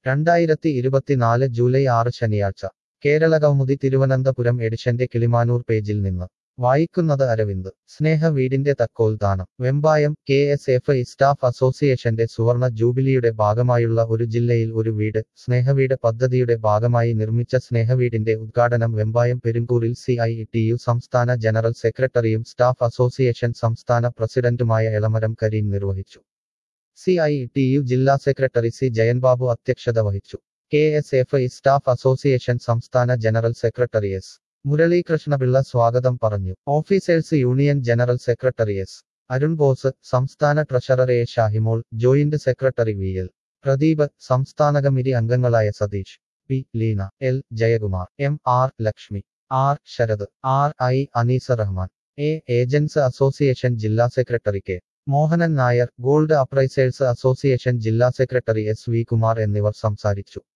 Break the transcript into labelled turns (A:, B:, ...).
A: രണ്ടായിരത്തി ഇരുപത്തിനാല് ജൂലൈ ആറ് ശനിയാഴ്ച കേരളകൗമുദി തിരുവനന്തപുരം എഡിഷന്റെ കിളിമാനൂർ പേജിൽ നിന്ന് വായിക്കുന്നത് അരവിന്ദ് സ്നേഹ വീടിന്റെ തക്കോൽ ദാനം Vembayam K S F staff അസോസിയേഷന്റെ സുവർണ ജൂബിലിയുടെ ഭാഗമായുള്ള ഒരു ജില്ലയിൽ ഒരു വീട് സ്നേഹവീട് പദ്ധതിയുടെ ഭാഗമായി നിർമ്മിച്ച സ്നേഹവീടിന്റെ ഉദ്ഘാടനം വെമ്പായം പെരുങ്കൂറിൽ സി ഐ ടി യു സംസ്ഥാന ജനറൽ സെക്രട്ടറിയും സ്റ്റാഫ് അസോസിയേഷൻ സംസ്ഥാന പ്രസിഡന്റുമായ എളമരം കരീം നിർവഹിച്ചു സി ഐ ടി യു ജില്ലാ സെക്രട്ടറി സി ജയൻബാബു അധ്യക്ഷത വഹിച്ചു K S F staff association സംസ്ഥാന ജനറൽ സെക്രട്ടറി എസ് മുരളീകൃഷ്ണപിള്ള സ്വാഗതം പറഞ്ഞു officers union general secretary S Arun Bose സംസ്ഥാന treasurer A Shahimol joint secretary V L Pradeep സംസ്ഥാന കമ്മിറ്റി അംഗങ്ങളായ Satheesh P Leena L Jayakumar M R Lakshmi R Sarath R I Aneesa Rahman A agents association ജില്ലാ secretary K Mohanan Nair gold appraisers association ജില്ലാ secretary S V Kumar എന്നിവർ സംസാരിച്ചു